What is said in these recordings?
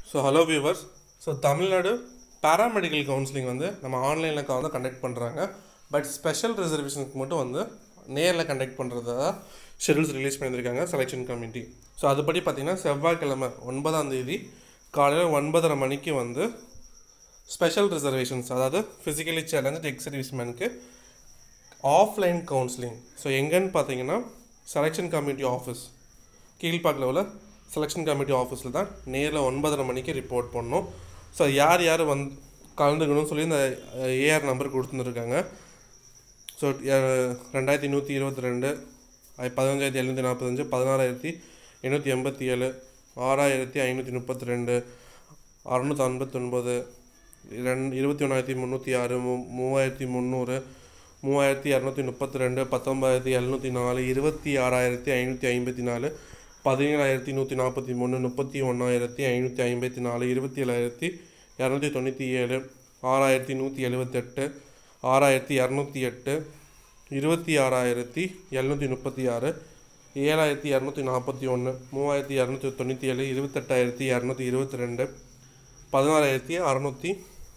so hello viewers so Tamil Nadu paramedical counselling வந்து நம்ம ஆன்லைனில் வந்து கண்டக்ட் பண்ணுறாங்க பட் ஸ்பெஷல் ரிசர்வேஷனுக்கு மட்டும் வந்து நேரில் கண்டக்ட் பண்ணுறதா ஷெடியூல்ஸ் ரிலீஸ் பண்ணியிருக்காங்க செலெக்ஷன் கமிட்டி ஸோ அதுபடி பார்த்திங்கன்னா செவ்வாய்க்கிழமை ஒன்பதாம் தேதி காலையில் ஒன்பதரை மணிக்கு வந்து ஸ்பெஷல் ரிசர்வேஷன்ஸ் அதாவது ஃபிசிக்கலி சேலஞ்சு எக்ஸ் சர்வீஸ்மேனுக்கு ஆஃப்லைன் கவுன்சிலிங் ஸோ எங்கன்னு பார்த்தீங்கன்னா செலெக்ஷன் கமிட்டி ஆஃபீஸ் கீழ்பாக்கில் உள்ள செலெக்ஷன் கமிட்டி ஆஃபீஸில் தான் நேரில் ஒன்பதரை மணிக்கு ரிப்போர்ட் பண்ணணும் ஸோ யார் யார் வந்து கலந்துக்கணும்னு சொல்லி இந்த ஏஆர் நம்பர் கொடுத்துருக்காங்க ஸோ ரெண்டாயிரத்தி நூற்றி இருபத்தி ரெண்டு பதினஞ்சாயிரத்தி எழுநூற்றி நாற்பத்தஞ்சு பதினாறாயிரத்தி எண்ணூற்றி எண்பத்தி ஏழு ஆறாயிரத்தி ஐநூற்றி முப்பத்தி ரெண்டு அறநூற்றி ஐம்பத்தொன்பது ரெண் இருபத்தி ஒன்றாயிரத்தி முந்நூற்றி ஆறு மூ மூவாயிரத்தி முந்நூறு மூவாயிரத்தி இரநூத்தி முப்பத்தி ரெண்டு பத்தொம்பதாயிரத்தி எழுநூற்றி நாலு இருபத்தி ஆறாயிரத்தி ஐநூற்றி ஐம்பத்தி நாலு பதினேழாயிரத்தி நூற்றி நாற்பத்தி மூணு முப்பத்தி ஒன்றாயிரத்தி ஐநூற்றி ஐம்பத்தி நாலு இருபத்தி ஏழாயிரத்தி இரநூத்தி தொண்ணூற்றி ஏழு ஆறாயிரத்தி நூற்றி எழுபத்தெட்டு ஆறாயிரத்தி இரநூத்தி எட்டு இருபத்தி ஆறாயிரத்தி எழுநூற்றி முப்பத்தி ஆறு ஏழாயிரத்தி இரநூத்தி நாற்பத்தி ஒன்று மூவாயிரத்தி இரநூத்தி தொண்ணூற்றி ஏழு இருபத்தெட்டாயிரத்தி இரநூத்தி இருபத்தி ரெண்டு பதினாறாயிரத்தி அறநூற்றி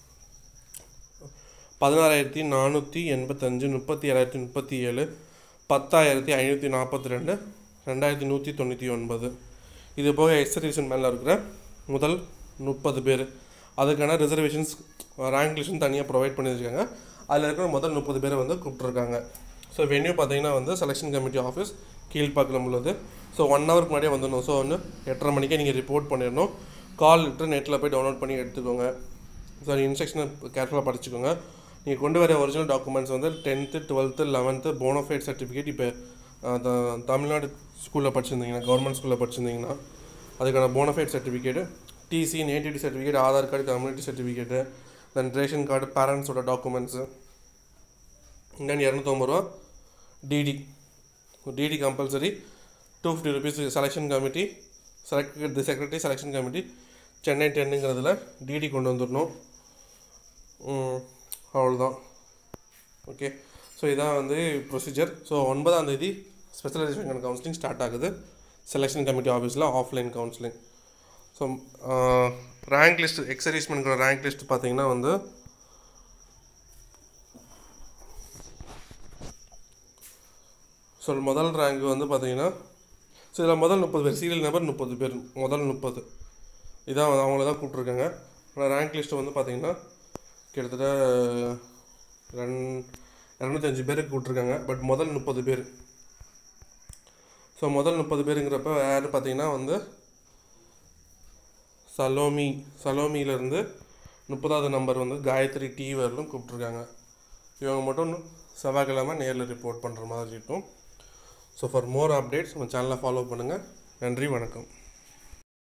பதினாறாயிரத்தி நானூற்றி எண்பத்தஞ்சு முப்பத்தி ஏழாயிரத்தி முப்பத்தி ஏழு பத்தாயிரத்தி ஐநூற்றி நாற்பத்தி ரெண்டு ரெண்டாயிரத்தி நூற்றி தொண்ணூற்றி ஒன்பது இது போக எக்ஸர்வேஷன் மேலே இருக்கிற முதல் முப்பது பேர் அதுக்கான ரிசர்வேஷன்ஸ் ரேங்க் லிஸ்ட்னு தனியாக ப்ரொவைட் பண்ணியிருக்காங்க அதில் இருக்கிற முதல் முப்பது பேரை வந்து கூப்பிட்ருக்காங்க ஸோ வென்யூ பார்த்தீங்கன்னா வந்து செலெக்ஷன் கமிட்டி ஆஃபீஸ் கீழ்ப்பாக்கில் உள்ளது ஸோ ஒன் ஹவருக்கு முன்னாடியே வந்துடணும் ஸோ வந்து எட்டரை மணிக்கே நீங்கள் ரிப்போர்ட் பண்ணிடணும் கால் லெட்டர் நெட்டில் போய் டவுன்லோட் பண்ணி எடுத்துக்கோங்க ஸோ இன்ஸ்ட்ரக்ஷனை கேர்ஃபுல்லாக படிச்சுக்கோங்க நீங்கள் கொண்டு வர ஒரிஜினல் டாக்குமெண்ட்ஸ் வந்து tenth twelfth eleventh bonafide certificate இப்போ த- தமிழ்நாடு ஸ்கூலில் படிச்சிருந்தீங்கன்னா கவர்மெண்ட் ஸ்கூலில் படிச்சிருந்தீங்கன்னா அதுக்கான bonafide certificate TC nativity certificate Aadhaar card community certificate then ration card பேரண்ட்ஸோட டாக்குமெண்ட்ஸு தென் இரநூத்தொம்பது ரூபா DD DD compulsory two fifty rupees selection committee select the secretary selection committee Chennai டென்னுங்கிறதுல டிடி கொண்டு வந்துடணும் ம், அவ்வளவுதான் ஓகே ஸோ இதான் வந்து ப்ரொசீஜர் ஸோ ஒன்பதாம் தேதி ஸ்பெஷலைசேஷன் கவுன்சிலிங் ஸ்டார்ட் ஆகுது செலெக்ஷன் கமிட்டி ஆஃபீஸில் offline counselling so rank list எக்ஸர்வீஸ்மெண்ட்கோட ரேங்க் லிஸ்ட் பார்த்தீங்கன்னா வந்து ஸோ முதல் ரேங்க் வந்து பார்த்தீங்கன்னா ஸோ இதில் முதல் முப்பது பேர் சீரியல் நம்பர் முப்பது பேர் முதல் முப்பது இதான் அவங்கள தான் கூப்பிட்ருக்காங்க ஆனால் ரேங்க் லிஸ்ட்டு வந்து பார்த்தீங்கன்னா கிட்டத்தட்ட ரெண் இரநூத்தஞ்சு பேருக்கு கூப்பிட்ருக்காங்க பட் முதல் முப்பது பேர் ஸோ முதல் முப்பது பேருங்கிறப்ப யார் பார்த்தீங்கன்னா வந்து சலோமி சலோமியிலேருந்து முப்பதாவது நம்பர் வந்து காயத்ரி டி வரலும் கூப்பிட்ருக்காங்க இவங்க மட்டும் செவ்வாய்க்கிழமை நேரில் ரிப்போர்ட் பண்ணுற மாதிரி இருக்கும் ஸோ ஃபார் மோர் அப்டேட்ஸ் நம்ம சேனலை ஃபாலோ பண்ணுங்கள் நன்றி வணக்கம்